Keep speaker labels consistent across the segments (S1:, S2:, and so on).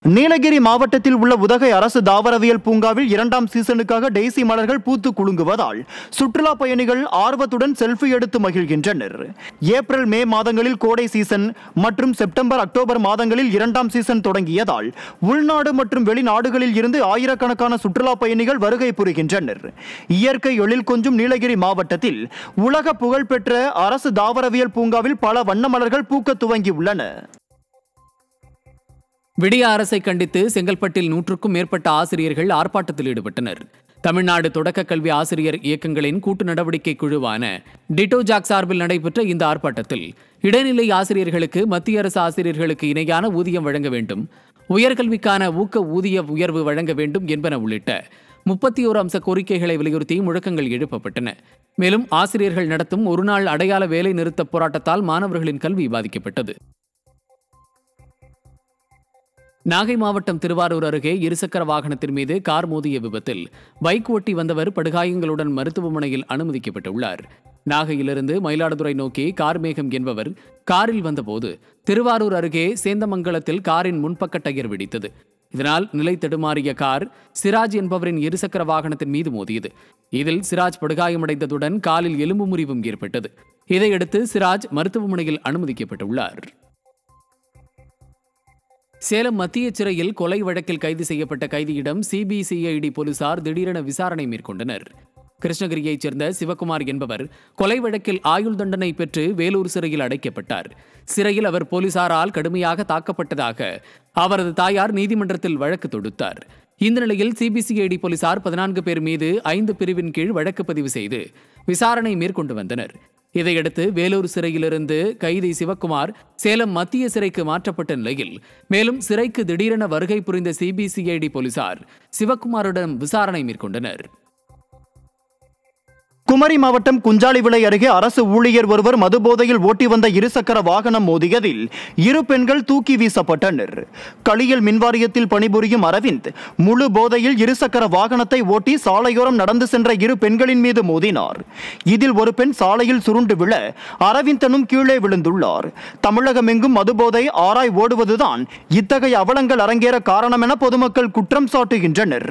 S1: நீலகிரி மாவட்டத்தில் உள்ள உதகை அரசு தாவரவியல் பூங்காவில் இரண்டாம் சீசனுக்காக டெய்சி மலர்கள் பூத்து குலுங்குவதால் சுற்றுலா பயணிகள் ஆர்வத்துடன் செல்ஃபி எடுத்து மகிழ்கின்றனர் ஏப்ரல் மே மாதங்களில் கோடை சீசன் மற்றும் செப்டம்பர் அக்டோபர் மாதங்களில் இரண்டாம் சீசன் தொடங்கியதால் உள்நாடு மற்றும் வெளிநாடுகளில் இருந்து ஆயிரக்கணக்கான சுற்றுலா பயணிகள் வருகை புரிகின்றனர் இயற்கை எழில் கொஞ்சும் நீலகிரி மாவட்டத்தில் உலக புகழ்பெற்ற அரசு தாவரவியல் பூங்காவில் பல வண்ண மலர்கள் பூக்க துவங்கியுள்ளன
S2: விடிய அரசை கண்டித்து செங்கல்பட்டில் நூற்றுக்கும் மேற்பட்ட ஆசிரியர்கள் ஆர்ப்பாட்டத்தில் ஈடுபட்டனர் தமிழ்நாடு தொடக்க கல்வி ஆசிரியர் இயக்கங்களின் கூட்டு நடவடிக்கை குழுவான டிட்டோ ஜாக் சார்பில் நடைபெற்ற இந்த ஆர்ப்பாட்டத்தில் இடைநிலை ஆசிரியர்களுக்கு மத்திய அரசு ஆசிரியர்களுக்கு இணையான ஊதியம் வழங்க வேண்டும் உயர்கல்விக்கான ஊக்க ஊதிய உயர்வு வழங்க வேண்டும் என்பன உள்ளிட்ட முப்பத்தி ஓரு அம்ச கோரிக்கைகளை வலியுறுத்தி முழக்கங்கள் எழுப்பப்பட்டன மேலும் ஆசிரியர்கள் நடத்தும் ஒருநாள் அடையாள வேலை நிறுத்த போராட்டத்தால் மாணவர்களின் கல்வி பாதிக்கப்பட்டது நாகை மாவட்டம் திருவாரூர் அருகே இருசக்கர வாகனத்தின் மீது கார் மோதிய விபத்தில் பைக் ஓட்டி வந்தவர் படுகாயங்களுடன் மருத்துவமனையில் அனுமதிக்கப்பட்டுள்ளார் நாகையிலிருந்து மயிலாடுதுறை நோக்கி கார் மேகம் என்பவர் காரில் வந்தபோது திருவாரூர் அருகே சேந்தமங்கலத்தில் காரின் முன்பக்க டயர் வெடித்தது இதனால் நிலை தடுமாறிய கார் சிராஜ் என்பவரின் இருசக்கர வாகனத்தின் மீது மோதியது இதில் சிராஜ் படுகாயமடைந்ததுடன் காலில் எலும்பு முறிவும் ஏற்பட்டது இதையடுத்து சிராஜ் மருத்துவமனையில் அனுமதிக்கப்பட்டுள்ளார் சேலம் மத்திய சிறையில் கொலை வழக்கில் கைது செய்யப்பட்ட கைதியிடம் சிபிசிஐடி போலீசார் திடீரென விசாரணை மேற்கொண்டனர் கிருஷ்ணகிரியைச் சேர்ந்த சிவகுமார் என்பவர் கொலை வழக்கில் ஆயுள் தண்டனை பெற்று வேலூர் சிறையில் அடைக்கப்பட்டார் சிறையில் அவர் போலீசாரால் கடுமையாக தாக்கப்பட்டதாக அவரது தாயார் நீதிமன்றத்தில் வழக்கு தொடுத்தார் இந்த நிலையில் சிபிசிஐடி போலீசார் பதினான்கு பேர் மீது ஐந்து பிரிவின் கீழ் வழக்கு பதிவு செய்து விசாரணை மேற்கொண்டு வந்தனர் இதையடுத்து வேலூர் சிறையிலிருந்து கைதி சிவக்குமார் சேலம் மத்திய சிறைக்கு மாற்றப்பட்ட நிலையில் மேலும் சிறைக்கு திடீரென வருகை புரிந்த சிபிசிஐடி போலீசார் சிவக்குமாரிடம் விசாரணை மேற்கொண்டனர்
S1: குமரி மாவட்டம் குஞ்சாலிவிளை அருகே அரசு ஊழியர் ஒருவர் மதுபோதையில் ஓட்டி வந்த இருசக்கர வாகனம் மோதியதில் இரு பெண்கள் தூக்கி வீசப்பட்டனர் களியல் மின்வாரியத்தில் பணிபுரியும் அரவிந்த் முழு போதையில் இருசக்கர வாகனத்தை ஓட்டி சாலையோரம் நடந்து சென்ற இரு பெண்களின் மீது மோதினார் இதில் ஒரு பெண் சாலையில் சுருண்டு விழ அரவிந்தனும் கீழே விழுந்துள்ளார் தமிழகமெங்கும் மதுபோதை ஆராய் ஓடுவதுதான் இத்தகைய அவலங்கள் அரங்கேற காரணம் என பொதுமக்கள் குற்றம் சாட்டுகின்றனர்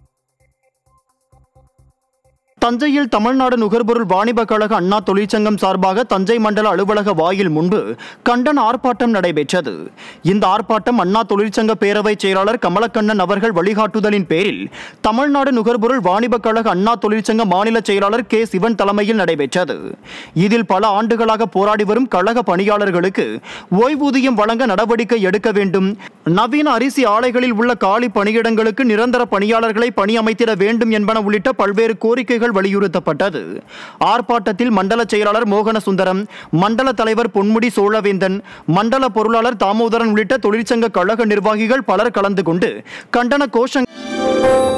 S1: தஞ்சையில் தமிழ்நாடு நுகர்பொருள் வாணிப கழக அண்ணா தொழிற்சங்கம் சார்பாக தஞ்சை மண்டல அலுவலக வாயில் முன்பு கண்டன ஆர்ப்பாட்டம் நடைபெற்றது இந்த ஆர்ப்பாட்டம் அண்ணா தொழிற்சங்க பேரவைச் செயலாளர் கமலக்கண்ணன் அவர்கள் வழிகாட்டுதலின் பேரில் தமிழ்நாடு நுகர்பொருள் வாணிப கழக அண்ணா தொழிற்சங்க மாநில செயலாளர் கே சிவன் தலைமையில் நடைபெற்றது இதில் பல ஆண்டுகளாக போராடி வரும் கழக பணியாளர்களுக்கு ஓய்வூதியம் வழங்க நடவடிக்கை எடுக்க வேண்டும் நவீன அரிசி ஆலைகளில் உள்ள காலி பணியிடங்களுக்கு நிரந்தர பணியாளர்களை பணியமைத்திட வேண்டும் என்பன உள்ளிட்ட பல்வேறு கோரிக்கைகள் வலியுறுத்தப்பட்டது ஆர்ப்பாட்டத்தில் மண்டல செயலாளர் மோகன சுந்தரம் மண்டல தலைவர் பொன்முடி சோழவேந்தன் மண்டல பொருளாளர் தாமோதரன் உள்ளிட்ட தொழிற்சங்க கழக நிர்வாகிகள் பலர் கலந்து கொண்டு கண்டன கோஷங்கள்